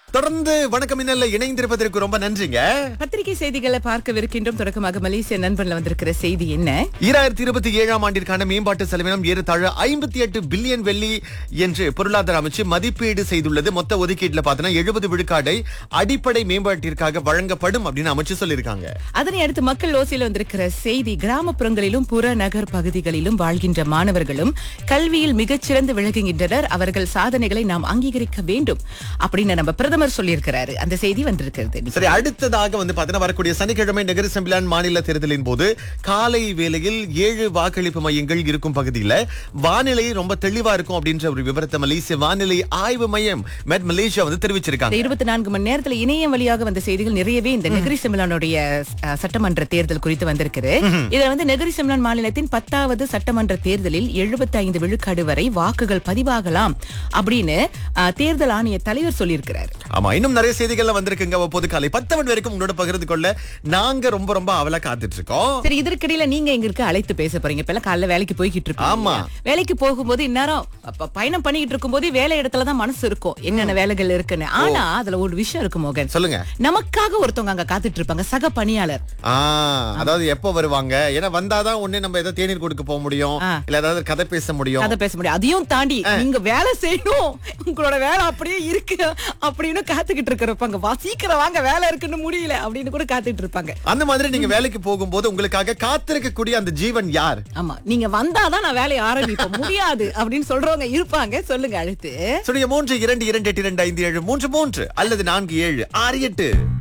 தொடர்ந்து வணக்கம் மின்னல்ல இணைந்திருப்பதற்கு ரொம்ப நன்றிங்க பத்திரிகை செய்திகளை பார்க்கவிருக்கின்றோம் தொடக்கமாக மலேசிய நண்பன்ல வந்திருக்கிற செய்தி என்ன ஈராயிரத்தி இருபத்தி ஏழாம் ஆண்டிற்கான மேம்பாட்டு செலவினம் ஏறத்தாழ ஐம்பத்தி எட்டு பில்லியன் வெள்ளி என்று பொருளாதார அமைச்சு மதிப்பீடு செய்துள்ளது மொத்த ஒதுக்கீட்டுல பாத்தீங்கன்னா எழுபது விழுக்காடை அடிப்படை மேம்பாட்டிற்காக வழங்கப்படும் அப்படின்னு அமைச்சு சொல்லியிருக்காங்க அதனை அடுத்து மக்கள் ஓசையில் வந்திருக்கிற செய்தி கிராமப்புறங்களிலும் புறநகர் பகுதிகளிலும் வாழ்கின்ற மாணவர்களும் கல்வியில் மிகச்சிறந்து விளங்குகின்றனர் அவர்கள் சாதனைகளை நாம் அங்கீகரிக்க வேண்டும் அப்படின்னு நம்ம பிரதமர் சொல்லியிருக்கிறாரு அந்த செய்தி வந்திருக்கிறது சரி அடுத்ததாக வந்து பாத்தீங்கன்னா வரக்கூடிய சனிக்கிழமை நகர செம்பிலான் மாநில தேர்தலின் போது காலை வேளையில் ஏழு வாக்களிப்பு மையங்கள் இருக்கும் பகுதியில வானிலை ரொம்ப தெளிவா இருக்கும் அப்படின்ற ஒரு விவரத்தை மலேசிய வானிலை ஆய்வு மையம் மெட் மலேசியா வந்து தெரிவிச்சிருக்காங்க இந்த இருபத்தி நான்கு மணி நேரத்துல இணையம் வழியாக வந்த செய்திகள் நிறையவே இந்த நெகிரி செமிலானுடைய அஹ், சட்டமன்ற தேர்தல் குறித்து வந்திருக்குது இதுல வந்து நெகிரி செமிலான் மாநிலத்தின் பத்தாவது சட்டமன்ற தேர்தலில் 75 ஐந்து விழுக்காடு வரை வாக்குகள் பதிவாகலாம் அப்படின்னு அஹ், தேர்தல் ஆணைய தலைவர் சொல்லியிருக்கிறார் ஆமா இன்னும் நிறைய செய்திகள்லாம் வந்திருக்குங்க அவ்வப்போது காலை பத்து மணி வரைக்கும் உங்களோட பகிர்ந்து கொள்ள நாங்க ரொம்ப ரொம்ப அவலா காத்துட்டு இருக்கோம் சரி இதற்கிடையில நீங்க எங்க இருக்க அழைத்து பேச போறீங்க இப்ப எல்லாம் காலைல வேலைக்கு போய்கிட்டு இருக்கோம் ஆமா. வேலைக்கு போகும்போது இந்நேரம் அப்ப பயணம் பண்ணிக்கிட்டு இருக்கும்போது வேலை இடத்துல தான் மனசு இருக்கும் என்னென்ன வேலைகள் இருக்குன்னு ஆனா அதுல ஒரு விஷயம் இருக்கு மோகன் சொல்லுங்க நமக்காக ஒருத்தவங்க அங்க காத்துட்டு இருப்பாங்க சக பணியாளர் ஆ அதாவது எப்போ வருவாங்க ஏன்னா வந்தாதான் ஒண்ணு நம்ம ஏதாவது தேநீர் கொடுக்க போக முடியும் ஆ. இல்ல ஏதாவது கதை பேச முடியும் கதை பேச முடியும் அதையும் தாண்டி நீங்க வேலை செய்யணும் உங்களோட வேலை அப்படியே இருக்கு அப்படின்னு காத்துக்கிட்டு இருக்கிறப்பாங்க வா சீக்கிரம் வாங்க வேலை இருக்குன்னு முடியல அப்படின்னு கூட காத்துட்டு இருப்பாங்க அந்த மாதிரி நீங்க வேலைக்கு போகும்போது உங்களுக்காக காத்திருக்கக்கூடிய அந்த ஜீவன் யார் ஆமா நீங்க வந்தாதான் நான் வேலையை ஆரம்பிப்பேன் முடியாது அப்படின்னு சொல்றவங்க இருப்பாங்க சொல்லுங்க அழுத்து சுடைய மூன்று இரண்டு இரண்டு எட்டு இரண்டு ஐந்து ஏழு மூன்று மூன்று அல்லது நான்கு ஏழு ஆறு எட்டு